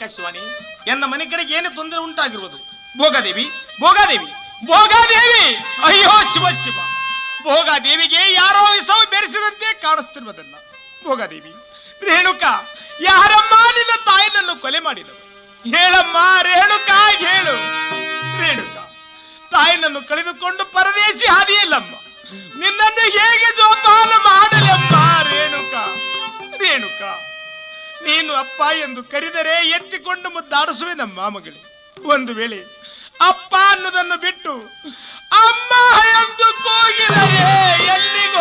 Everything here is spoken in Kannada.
ಆಕಾಶವಾಣಿ ಎನ್ನ ಮನೆ ಕಡೆಗೆ ಏನು ತೊಂದರೆ ಉಂಟಾಗಿರುವುದು ಭೋಗಾದೇವಿ ಭೋಗಾದೇವಿ ಭೋಗಾದೇವಿ ಅಯ್ಯೋ ಶಿವ ಶಿವ ಭೋಗಾದೇವಿಗೆ ಯಾರೋ ವಿಷವು ಬೆರೆಸಿದಂತೆ ಕಾಣಿಸ್ತಿರುವುದಲ್ಲ ಭೋಗಾದೇವಿ ರೇಣುಕ ಯಾರಮ್ಮ ನಿನ್ನ ತಾಯಿನನ್ನು ಕೊಲೆ ಮಾಡಿದಳು ಹೇಳಮ್ಮ ರೇಣುಕ ಹೇಳು ರೇಣುಕ ತಾಯಿನನ್ನು ಕಳೆದುಕೊಂಡು ಪರದೇಶಿ ಹಾದಿಯಲ್ಲಮ್ಮ ನಿನ್ನನ್ನು ಹೇಗೆ ಜೋಪಾನ ಮಾಡಲಮ್ಮ ರೇಣುಕ ರೇಣುಕ ನೀನು ಅಪ್ಪ ಎಂದು ಕರೆದರೆ ಎತ್ತಿಕೊಂಡು ಮುದ್ದಾಡಿಸುವೆ ನಮ್ಮ ಮಗಳೇ ಒಂದು ವೇಳೆ ಅಪ್ಪ ಅನ್ನೋದನ್ನು ಬಿಟ್ಟು ಅಮ್ಮ ಎಂದು ಕೂಗಿದರೆ ಎಲ್ಲಿಗೋ